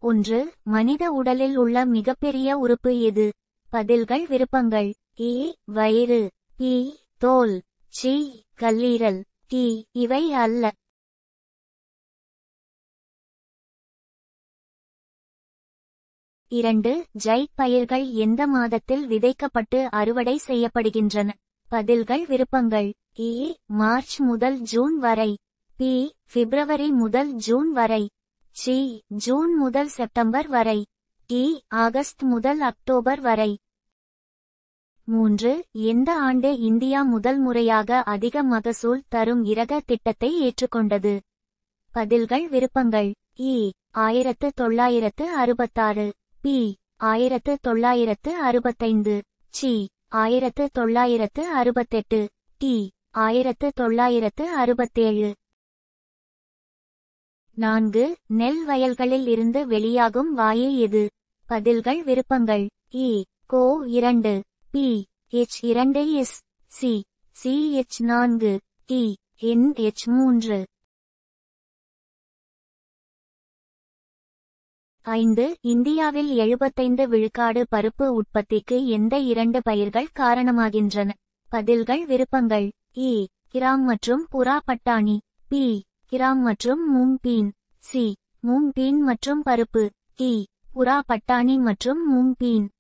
ஒன்று மனித உடலில் உள்ள மிகப்பெரிய உறுப்பு எது பதில்கள் விருப்பங்கள் ஏ வயிறு பி தோல் சி கல்லீரல் டி இவை அல்ல இரண்டு ஜைட் பயிர்கள் எந்த மாதத்தில் விதைக்கப்பட்டு அறுவடை செய்யப்படுகின்றன பதில்கள் விருப்பங்கள் ஏ மார்ச் முதல் ஜூன் வரை பி பிப்ரவரி முதல் ஜூன் வரை சி ஜூன் முதல் செப்டம்பர் வரை டி ஆகஸ்ட் முதல் அக்டோபர் வரை மூன்று எந்த ஆண்டு இந்தியா முதல் முறையாக அதிக மகசூல் தரும் இரக திட்டத்தை ஏற்றுக்கொண்டது பதில்கள் விருப்பங்கள் இ ஆயிரத்து தொள்ளாயிரத்து அறுபத்தாறு பி ஆயிரத்து தொள்ளாயிரத்து அறுபத்தைந்து சி ஆயிரத்து தொள்ளாயிரத்து அறுபத்தெட்டு டி ஆயிரத்து தொள்ளாயிரத்து அறுபத்தேழு நான்கு நெல் வயல்களில் இருந்து வெளியாகும் வாயு எது பதில்கள் விருப்பங்கள் இ கோ இரண்டு பி எச் இரண்டு எஸ் சி சி எச் நான்கு டி என் எச் மூன்று ஐந்து இந்தியாவில் எழுபத்தைந்து விழுக்காடு பருப்பு உற்பத்திக்கு எந்த இரண்டு பயிர்கள் காரணமாகின்றன பதில்கள் விருப்பங்கள் இ கிராம் மற்றும் புறா பட்டாணி பி கிராம் மற்றும் மூம்பீன் சி மூம்பீன் மற்றும் பருப்பு டி புறா பட்டாணி மற்றும் மூம்பீன்